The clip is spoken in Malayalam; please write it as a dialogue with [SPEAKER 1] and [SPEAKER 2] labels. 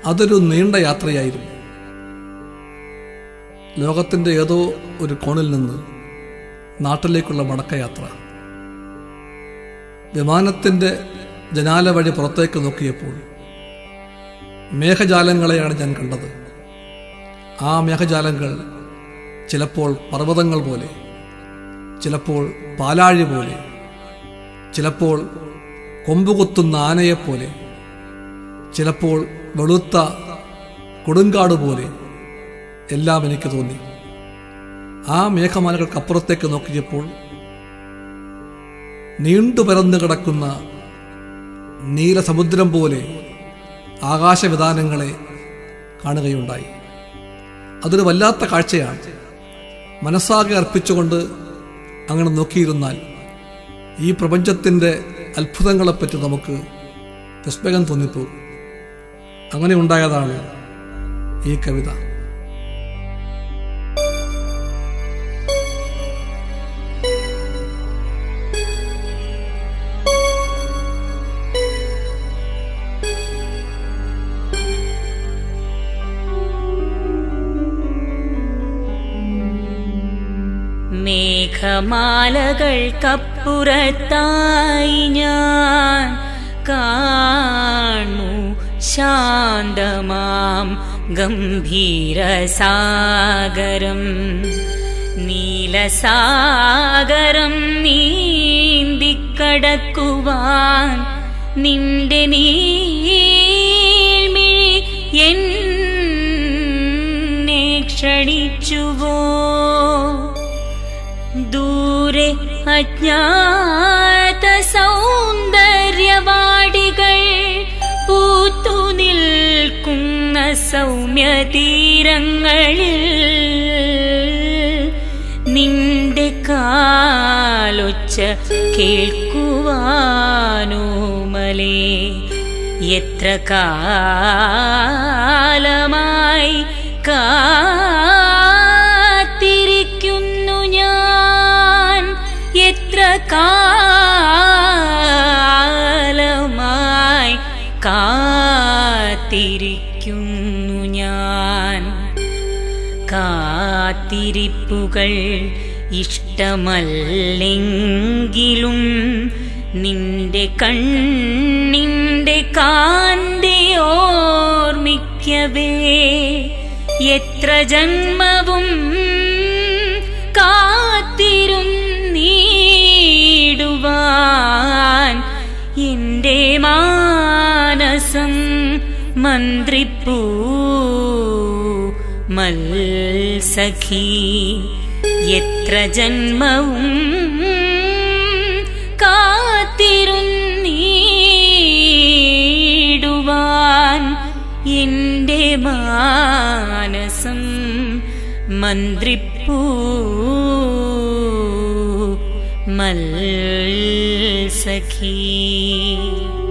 [SPEAKER 1] അതൊരു നീണ്ട യാത്രയായിരുന്നു ലോകത്തിൻ്റെ ഏതോ ഒരു കോണിൽ നിന്ന് നാട്ടിലേക്കുള്ള മടക്കയാത്ര വിമാനത്തിൻ്റെ ജനാല വഴി പുറത്തേക്ക് നോക്കിയപ്പോൾ മേഘജാലങ്ങളെയാണ് ഞാൻ കണ്ടത് ആ മേഘജാലങ്ങൾ ചിലപ്പോൾ പർവ്വതങ്ങൾ പോലെ ചിലപ്പോൾ പാലാഴി പോലെ ചിലപ്പോൾ കൊമ്പുകുത്തുന്ന ആനയെപ്പോലെ ചിലപ്പോൾ വെളുത്ത കൊടുങ്കാട് പോലെ എല്ലാം എനിക്ക് തോന്നി ആ മേഘമാലകൾക്കപ്പുറത്തേക്ക് നോക്കിയപ്പോൾ നീണ്ടു പരന്നു കിടക്കുന്ന നീലസമുദ്രം പോലെ ആകാശവിധാനങ്ങളെ കാണുകയുണ്ടായി അതൊരു വല്ലാത്ത കാഴ്ചയാണ് മനസ്സാകെ അർപ്പിച്ചുകൊണ്ട് അങ്ങനെ നോക്കിയിരുന്നാൽ ഈ പ്രപഞ്ചത്തിൻ്റെ അത്ഭുതങ്ങളെപ്പറ്റി നമുക്ക് വിസ്മയം തോന്നിപ്പോകും അങ്ങനെ ഉണ്ടായതാണ് ഈ കവിത
[SPEAKER 2] മേഘമാലകൾക്കപ്പുറത്തായി ഞാൻ കാണു ശാന്തമാം ഗംഭീരസാഗരം നീലസാഗരം നീന്തിക്കടക്കുവാൻ നിന്റെ നീൾമിഴി എന്നെ ക്ഷണിച്ചുവോ ദൂരെ അജ്ഞാത സൗന്ദര്യവാടികൾ പൂത്തു നിൽക്കുന്ന സൗമ്യ തീരങ്ങളിൽ നിന്റെ കാലൊച്ച കേൾക്കുവാനോ മലേ എത്ര കാലമായി കാത്തിരിക്കുന്നു ഞാൻ എത്ര കാലമായി കാത്തിരിക്കുന്നു ഞാൻ കാത്തിരിപ്പുകൾ ഇഷ്ടമല്ലെങ്കിലും നിന്റെ കണ്ണിന്റെ കാന്തി ഓർമ്മിക്കവേ എത്ര ജന്മവും കാത്തിരുന്നീടുവാൻ എന്റെ മാനസം മന്ത്രിപ്പൂ മൽസഖി എത്ര ജന്മവും കാത്തിരുന്നീടുവാൻ എന്റെ മാനസം മന്ത്രിപ്പൂ മൽസഖി